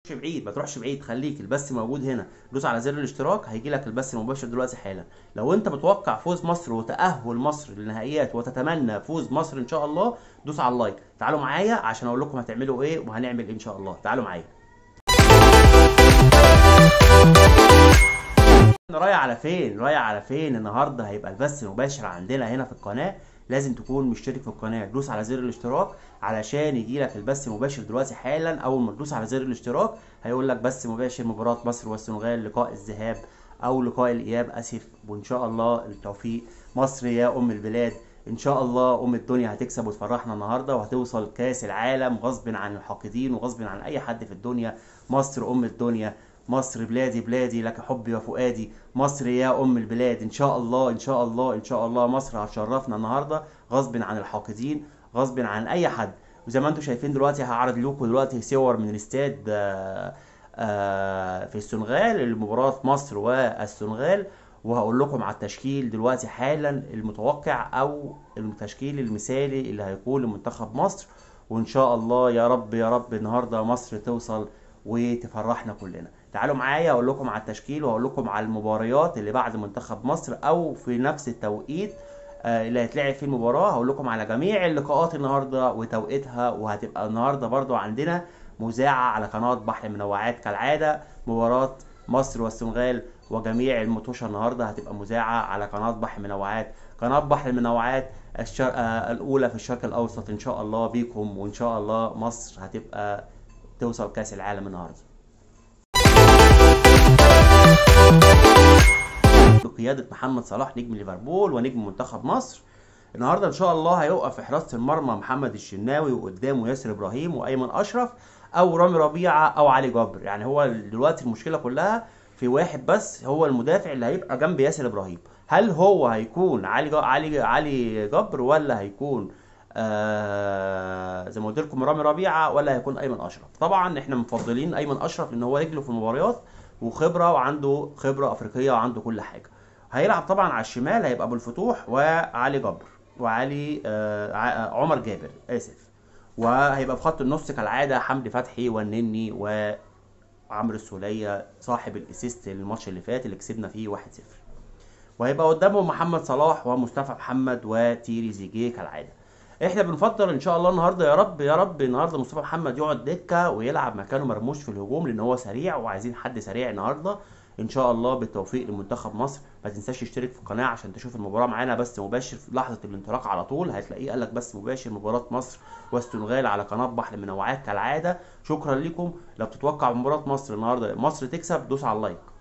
بعيد ما تروحش بعيد خليك البث موجود هنا دوس على زر الاشتراك هيجي لك البث المباشر دلوقتي حالا لو انت متوقع فوز مصر وتأهل مصر للنهائيات وتتمنى فوز مصر ان شاء الله دوس على اللايك تعالوا معايا عشان اقول لكم هتعملوا ايه وهنعمل إيه ان شاء الله تعالوا معايا رايح على فين رايح على فين النهارده هيبقى البث المباشر عندنا هنا في القناه لازم تكون مشترك في القناه دوس على زر الاشتراك علشان يجي لك البث المباشر دلوقتي حالا اول ما تدوس على زر الاشتراك هيقول لك بث مباشر مباراه مصر والسنغال لقاء الذهاب او لقاء الاياب اسف وان شاء الله التوفيق مصر يا ام البلاد ان شاء الله ام الدنيا هتكسب وتفرحنا النهارده وهتوصل كاس العالم غصب عن الحاقدين وغصب عن اي حد في الدنيا مصر ام الدنيا مصر بلادي بلادي لك حبي وفؤادي مصر يا ام البلاد ان شاء الله ان شاء الله ان شاء الله مصر هتشرفنا النهارده غصب عن الحاقدين غصب عن اي حد وزي ما انتم شايفين دلوقتي هعرض لكم دلوقتي صور من الاستاد آه، آه، في السنغال المباراة مصر والسنغال وهقول لكم على التشكيل دلوقتي حالا المتوقع او التشكيل المثالي اللي هيكون لمنتخب مصر وان شاء الله يا رب يا رب النهارده مصر توصل وتفرحنا كلنا تعالوا معايا اقول لكم على التشكيل واقول لكم على المباريات اللي بعد منتخب مصر او في نفس التوقيت آه، اللي هيتلعب فيه المباراة هقول لكم على جميع اللقاءات النهارده وتوقيتها وهتبقى النهارده برضو عندنا مذاعة على قناة بحر المنوعات كالعادة مباراة مصر والسنغال وجميع المطوشة النهارده هتبقى مذاعة على قناة بحر المنوعات قناة بحر المنوعات الشر... آه الأولى في الشرق الأوسط إن شاء الله بيكم وإن شاء الله مصر هتبقى توصل كأس العالم النهارده بقيادة محمد صلاح نجم ليفربول ونجم منتخب مصر النهارده ان شاء الله هيوقف في حراسة المرمى محمد الشناوي وقدامه ياسر ابراهيم وايمن اشرف او رامي ربيعة او علي جبر يعني هو دلوقتي المشكلة كلها في واحد بس هو المدافع اللي هيبقى جنب ياسر ابراهيم هل هو هيكون علي جا- علي علي جبر ولا هيكون آه زي ما قلت لكم رامي ربيعه ولا هيكون ايمن اشرف طبعا احنا مفضلين ايمن اشرف لان هو رجله في المباريات وخبره وعنده خبره افريقيه وعنده كل حاجه هيلعب طبعا على الشمال هيبقى ابو الفتوح وعلي جبر وعلي آه ع- عمر جابر اسف وهيبقى في خط النص كالعاده حمدي فتحي والنني وعمرو السوليه صاحب الاسيست الماتش اللي فات اللي كسبنا فيه 1-0 وهيبقى قدامهم محمد صلاح ومصطفى محمد وتيري زيجيه كالعاده احنا بنفضل ان شاء الله النهارده يا رب يا رب النهارده مصطفى محمد يقعد دكه ويلعب مكانه مرموش في الهجوم لان هو سريع وعايزين حد سريع النهارده ان شاء الله بالتوفيق لمنتخب مصر ما تنساش تشترك في القناه عشان تشوف المباراه معانا بس مباشر في لحظه الانطلاق على طول هتلاقيه قال لك بس مباشر مباراه مصر والسنغال على قناه بحر المنوعات كالعاده شكرا لكم لو بتتوقع مباراه مصر النهارده مصر تكسب دوس على اللايك